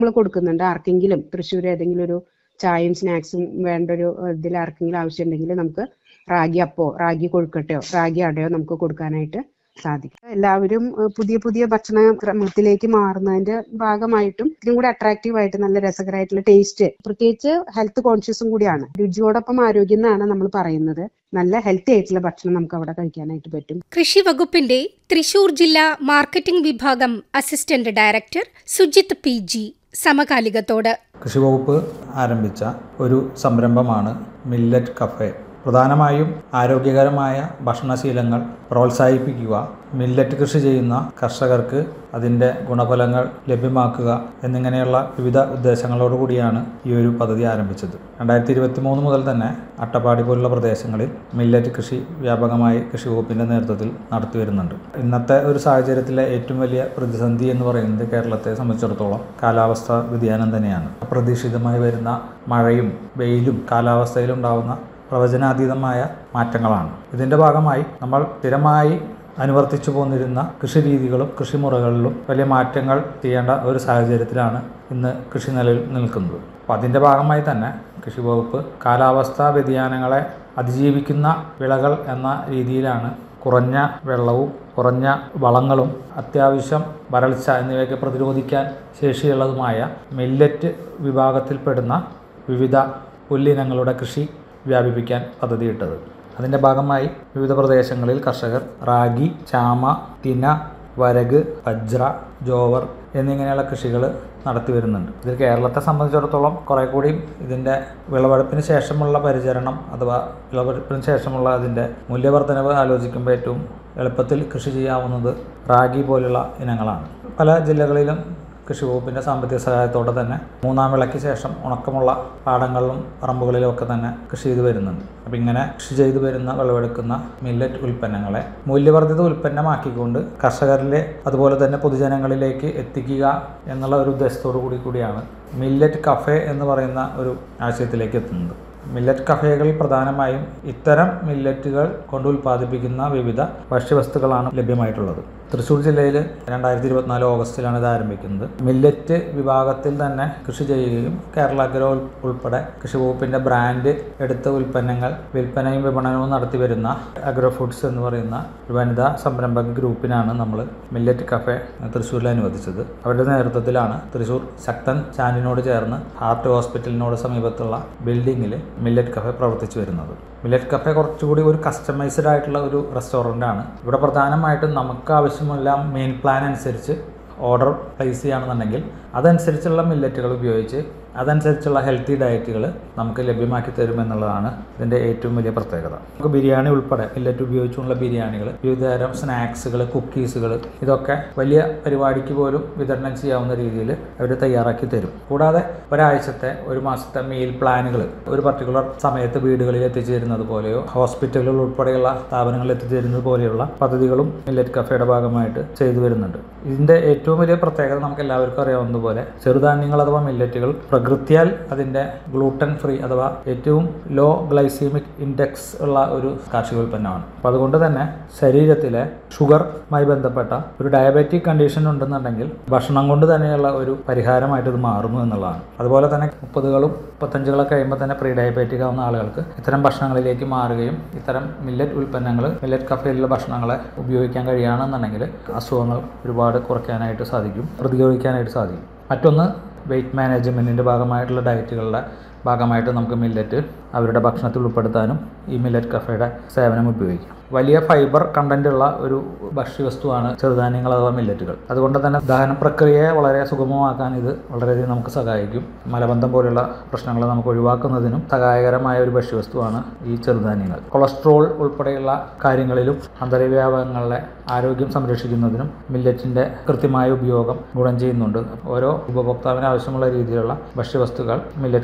നമ്മൾ കൊടുക്കുന്നുണ്ട് ആർക്കെങ്കിലും തൃശ്ശൂർ ഏതെങ്കിലും ഒരു ചായയും സ്നാക്സും വേണ്ട ഒരു ഇതിൽ ആർക്കെങ്കിലും ആവശ്യമുണ്ടെങ്കിൽ നമുക്ക് റാഗി അപ്പോ റാഗി കൊഴുക്കട്ടയോ റാഗി അടയോ നമുക്ക് കൊടുക്കാനായിട്ട് സാധിക്കും എല്ലാവരും ഏഹ്, പുതിയ പുതിയ ഭക്ഷണ ക്രമത്തിലേക്ക് മാറുന്നതിന്റെ ഭാഗമായിട്ടും ഇതിനും കൂടി അട്രാക്റ്റീവ് ആയിട്ട് നല്ല രസകരമായിട്ടുള്ള ടേസ്റ്റ് പ്രത്യേകിച്ച് ഹെൽത്ത് കോൺഷ്യസും കൂടിയാണ് രുചിയോടൊപ്പം ആരോഗ്യം എന്നാണ് നമ്മൾ പറയുന്നത് നല്ല ഹെൽത്തി ആയിട്ടുള്ള ഭക്ഷണം നമുക്ക് അവിടെ കഴിക്കാനായിട്ട് പറ്റും കൃഷി വകുപ്പിന്റെ തൃശൂർ ജില്ലാ മാർക്കറ്റിംഗ് വിഭാഗം assistant director Sujith P G സമകാലികത്തോട് കൃഷി വകുപ്പ് ആരംഭിച്ച ഒരു സംരംഭമാണ് മില്ലറ്റ് കഫേ പ്രധാനമായും ആരോഗ്യകരമായ ഭക്ഷണശീലങ്ങൾ പ്രോത്സാഹിപ്പിക്കുക മില്ലറ്റ് കൃഷി ചെയ്യുന്ന കർഷകർക്ക് അതിൻ്റെ ഗുണഫലങ്ങൾ ലഭ്യമാക്കുക എന്നിങ്ങനെയുള്ള വിവിധ ഉദ്ദേശങ്ങളോടു കൂടിയാണ് ഈ ഒരു പദ്ധതി ആരംഭിച്ചത് രണ്ടായിരത്തി ഇരുപത്തി മൂന്ന് മുതൽ തന്നെ അട്ടപ്പാടി പോലുള്ള പ്രദേശങ്ങളിൽ മില്ലറ്റ് കൃഷി വ്യാപകമായി കൃഷി വകുപ്പിൻ്റെ നേതൃത്വത്തിൽ നടത്തി വരുന്നുണ്ട് ഇന്നത്തെ ഒരു സാഹചര്യത്തിലെ ഏറ്റവും വലിയ പ്രതിസന്ധി എന്ന് പറയുന്നത് കേരളത്തെ സംബന്ധിച്ചിടത്തോളം കാലാവസ്ഥ വ്യതിയാനം തന്നെയാണ് അപ്രതീക്ഷിതമായി വരുന്ന മഴയും വെയിലും കാലാവസ്ഥയിലുണ്ടാവുന്ന പ്രവചനാതീതമായ മാറ്റങ്ങളാണ് ഇതിൻ്റെ ഭാഗമായി നമ്മൾ സ്ഥിരമായി അനുവർത്തിച്ചു പോന്നിരുന്ന കൃഷി രീതികളും കൃഷിമുറകളിലും വലിയ മാറ്റങ്ങൾ ചെയ്യേണ്ട ഒരു സാഹചര്യത്തിലാണ് ഇന്ന് കൃഷി നിലയിൽ നിൽക്കുന്നത് അപ്പോൾ അതിൻ്റെ ഭാഗമായി തന്നെ കൃഷി വകുപ്പ് കാലാവസ്ഥാ വ്യതിയാനങ്ങളെ അതിജീവിക്കുന്ന വിളകൾ എന്ന രീതിയിലാണ് കുറഞ്ഞ വെള്ളവും കുറഞ്ഞ വളങ്ങളും അത്യാവശ്യം വരൾച്ച എന്നിവയൊക്കെ പ്രതിരോധിക്കാൻ ശേഷിയുള്ളതുമായ മില്ലറ്റ് വിഭാഗത്തിൽപ്പെടുന്ന വിവിധ പുല്ലിനങ്ങളുടെ കൃഷി വ്യാപിപ്പിക്കാൻ പദ്ധതിയിട്ടത് അതിൻ്റെ ഭാഗമായി വിവിധ പ്രദേശങ്ങളിൽ കർഷകർ റാഗി ചാമ തിന വരക് വജ്ര ജോവർ എന്നിങ്ങനെയുള്ള കൃഷികൾ നടത്തി വരുന്നുണ്ട് ഇതിൽ കേരളത്തെ സംബന്ധിച്ചിടത്തോളം കുറേ കൂടി ഇതിൻ്റെ വിളവെടുപ്പിന് ശേഷമുള്ള പരിചരണം അഥവാ വിളവെടുപ്പിന് ശേഷമുള്ള അതിൻ്റെ മൂല്യവർദ്ധനവ് ആലോചിക്കുമ്പോൾ ഏറ്റവും എളുപ്പത്തിൽ കൃഷി ചെയ്യാവുന്നത് റാഗി പോലുള്ള ഇനങ്ങളാണ് പല ജില്ലകളിലും കൃഷി വകുപ്പിൻ്റെ സാമ്പത്തിക സഹായത്തോടെ തന്നെ മൂന്നാം വിളയ്ക്ക് ശേഷം ഉണക്കമുള്ള പാടങ്ങളിലും പറമ്പുകളിലും ഒക്കെ തന്നെ കൃഷി ചെയ്തു വരുന്നുണ്ട് അപ്പം ഇങ്ങനെ കൃഷി ചെയ്തു വരുന്ന വിളവെടുക്കുന്ന മില്ലറ്റ് ഉൽപ്പന്നങ്ങളെ മൂല്യവർദ്ധിത ഉൽപ്പന്നമാക്കിക്കൊണ്ട് കർഷകരിലെ അതുപോലെ തന്നെ പൊതുജനങ്ങളിലേക്ക് എത്തിക്കുക എന്നുള്ള ഒരു ഉദ്ദേശത്തോടു കൂടി കൂടിയാണ് മില്ലറ്റ് കഫേ എന്ന് പറയുന്ന ഒരു ആശയത്തിലേക്ക് എത്തുന്നത് മില്ലറ്റ് കഫേകളിൽ പ്രധാനമായും ഇത്തരം മില്ലറ്റുകൾ കൊണ്ട് ഉൽപ്പാദിപ്പിക്കുന്ന വിവിധ ഭക്ഷ്യവസ്തുക്കളാണ് ലഭ്യമായിട്ടുള്ളത് തൃശ്ശൂർ ജില്ലയിൽ രണ്ടായിരത്തി ഇരുപത്തിനാല് ഓഗസ്റ്റിലാണ് ഇത് ആരംഭിക്കുന്നത് മില്ലറ്റ് വിഭാഗത്തിൽ തന്നെ കൃഷി ചെയ്യുകയും കേരള അഗ്രോ ഉൾ- ഉൾപ്പെടെ കൃഷി വകുപ്പിൻ്റെ ബ്രാൻഡ് എടുത്ത ഉൽപ്പന്നങ്ങൾ വിൽപ്പനയും വിപണനവും നടത്തി വരുന്ന അഗ്രോ ഫുഡ്സ് എന്ന് പറയുന്ന ഒരു വനിതാ സംരംഭക ഗ്രൂപ്പിനാണ് നമ്മൾ മില്ലറ്റ് കഫേ തൃശ്ശൂരിൽ അനുവദിച്ചത് അവരുടെ നേതൃത്വത്തിലാണ് തൃശ്ശൂർ ശക്തൻ ചാൻഡിനോട് ചേർന്ന് ഹാർട്ട് ഹോസ്പിറ്റലിനോട് സമീപത്തുള്ള ബിൽഡിങ്ങിൽ മില്ലറ്റ് കഫേ പ്രവർത്തിച്ചു വരുന്നത് മില്ലറ്റ് കഫേ കുറച്ചുകൂടി ഒരു കസ്റ്റമൈസ്ഡ് ആയിട്ടുള്ള ഒരു റെസ്റ്റോറൻ്റ് ആണ് ഇവിടെ പ്രധാനമായിട്ടും നമുക്ക് ആവശ്യമുള്ള മെയിൻ പ്ലാൻ അനുസരിച്ച് ഓർഡർ പ്ലേസ് ചെയ്യുകയാണെന്നുണ്ടെങ്കിൽ അതനുസരിച്ചുള്ള മില്ലറ്റുകൾ ഉപയോഗിച്ച് അതനുസരിച്ചുള്ള ഹെൽത്തി ഡയറ്റുകൾ നമുക്ക് ലഭ്യമാക്കി തരുമെന്നുള്ളതാണ് ഇതിൻ്റെ ഏറ്റവും വലിയ പ്രത്യേകത നമുക്ക് ബിരിയാണി ഉൾപ്പെടെ മില്ലറ്റ് ഉപയോഗിച്ചുള്ള ബിരിയാണികൾ വിവിധതരം സ്നാക്സുകൾ കുക്കീസുകൾ ഇതൊക്കെ വലിയ പരിപാടിക്ക് പോലും വിതരണം ചെയ്യാവുന്ന രീതിയിൽ അവർ തയ്യാറാക്കി തരും കൂടാതെ ഒരാഴ്ചത്തെ ഒരു മാസത്തെ മീൽ പ്ലാനുകൾ ഒരു പർട്ടിക്കുലർ സമയത്ത് വീടുകളിൽ എത്തിച്ചേരുന്നത് പോലെയോ ഹോസ്പിറ്റലുകൾ ഉൾപ്പെടെയുള്ള സ്ഥാപനങ്ങളിൽ എത്തിച്ചേരുന്നത് പോലെയുള്ള പദ്ധതികളും മില്ലറ്റ് കഫേയുടെ ഭാഗമായിട്ട് ചെയ്തു വരുന്നുണ്ട് ഇതിൻ്റെ ഏറ്റവും വലിയ പ്രത്യേകത നമുക്ക് എല്ലാവർക്കും അറിയാവുന്നതുപോലെ ചെറുധാന്യങ്ങൾ അഥവാ മില്ലറ്റുകൾ പ്രകൃത്യാൽ അതിൻ്റെ ഗ്ലൂട്ടൻ ഫ്രീ അഥവാ ഏറ്റവും ലോ ഗ്ലൈസീമിക് ഇൻഡെക്സ് ഉള്ള ഒരു കാർഷികോൽപ്പന്നമാണ് അപ്പോൾ അതുകൊണ്ട് തന്നെ ശരീരത്തിലെ ഷുഗറുമായി ബന്ധപ്പെട്ട ഒരു ഡയബറ്റിക് കണ്ടീഷൻ ഉണ്ടെന്നുണ്ടെങ്കിൽ ഭക്ഷണം കൊണ്ട് തന്നെയുള്ള ഒരു പരിഹാരമായിട്ട് ഇത് മാറുന്നു എന്നുള്ളതാണ് അതുപോലെ തന്നെ മുപ്പതുകളും മുപ്പത്തഞ്ചുകളൊക്കെ കഴിയുമ്പോൾ തന്നെ പ്രീ ഡയബറ്റിക് ആവുന്ന ആളുകൾക്ക് ഇത്തരം ഭക്ഷണങ്ങളിലേക്ക് മാറുകയും ഇത്തരം മില്ലറ്റ് ഉൽപ്പന്നങ്ങൾ മില്ലറ്റ് കഫയിലുള്ള ഭക്ഷണങ്ങളെ ഉപയോഗിക്കാൻ കഴിയുകയാണെന്നുണ്ടെങ്കിൽ അസുഖങ്ങൾ ഒരുപാട് കുറയ്ക്കാനായിട്ട് സാധിക്കും പ്രതിരോധിക്കാനായിട്ട് സാധിക്കും മറ്റൊന്ന് വെയിറ്റ് മാനേജ്മെൻറ്റിൻ്റെ ഭാഗമായിട്ടുള്ള ഡയറ്റുകളുടെ ഭാഗമായിട്ട് നമുക്ക് മില്ലറ്റ് അവരുടെ ഭക്ഷണത്തിൽ ഉൾപ്പെടുത്താനും ഈ മില്ലറ്റ് കഫയുടെ സേവനം ഉപയോഗിക്കാം വലിയ ഫൈബർ കണ്ടന്റ് ഉള്ള ഒരു ഭക്ഷ്യവസ്തുവാണ് ചെറുധാന്യങ്ങൾ അഥവാ മില്ലറ്റുകൾ അതുകൊണ്ട് തന്നെ ദഹന പ്രക്രിയയെ വളരെ സുഗമമാക്കാൻ ഇത് വളരെയധികം നമുക്ക് സഹായിക്കും മലബന്ധം പോലുള്ള പ്രശ്നങ്ങൾ നമുക്ക് ഒഴിവാക്കുന്നതിനും സഹായകരമായ ഒരു ഭക്ഷ്യവസ്തുവാണ് ഈ ചെറുധാന്യങ്ങൾ കൊളസ്ട്രോൾ ഉൾപ്പെടെയുള്ള കാര്യങ്ങളിലും അന്തരവ്യാപകങ്ങളുടെ ആരോഗ്യം സംരക്ഷിക്കുന്നതിനും മില്ലറ്റിൻ്റെ കൃത്യമായ ഉപയോഗം ഗുണം ചെയ്യുന്നുണ്ട് ഓരോ ഉപഭോക്താവിന് ആവശ്യമുള്ള രീതിയിലുള്ള ഭക്ഷ്യവസ്തുക്കൾ മില്ലറ്റ് കഫേയിൽ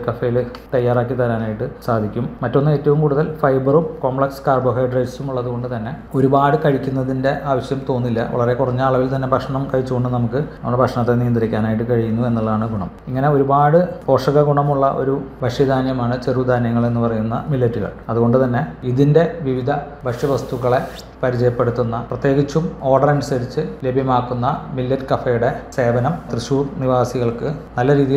തയ്യാറാക്കി തരാനായിട്ട് സാധിക്കും മറ്റൊന്ന് ഏറ്റവും കൂടുതൽ ഫൈബറും കോംപ്ലക്സ് കാർബോഹൈഡ്രേറ്റ്സും ഉള്ളതുകൊണ്ട് തന്നെ ഒരുപാട് കഴിക്കുന്നതിൻ്റെ ആവശ്യം തോന്നില്ല വളരെ കുറഞ്ഞ അളവിൽ തന്നെ ഭക്ഷണം കഴിച്ചുകൊണ്ട് നമുക്ക് നമ്മുടെ ഭക്ഷണത്തെ നിയന്ത്രിക്കാനായിട്ട് കഴിയുന്നു എന്നുള്ളതാണ് ഗുണം ഇങ്ങനെ ഒരുപാട് പോഷക ഗുണമുള്ള ഒരു ഭക്ഷ്യധാന്യമാണ് ചെറുധാന്യങ്ങൾ എന്ന് പറയുന്ന മില്ലറ്റുകൾ അതുകൊണ്ട് തന്നെ ഇതിൻ്റെ വിവിധ ഭക്ഷ്യവസ്തുക്കളെ പരിചയപ്പെടുത്തുന്ന പ്രത്യേകിച്ചും ഓർഡർ അനുസരിച്ച് ലഭ്യമാക്കുന്ന മില്ലറ്റ് കഫയുടെ സേവനം തൃശ്ശൂർ നിവാസികൾക്ക് നല്ല രീതിയിൽ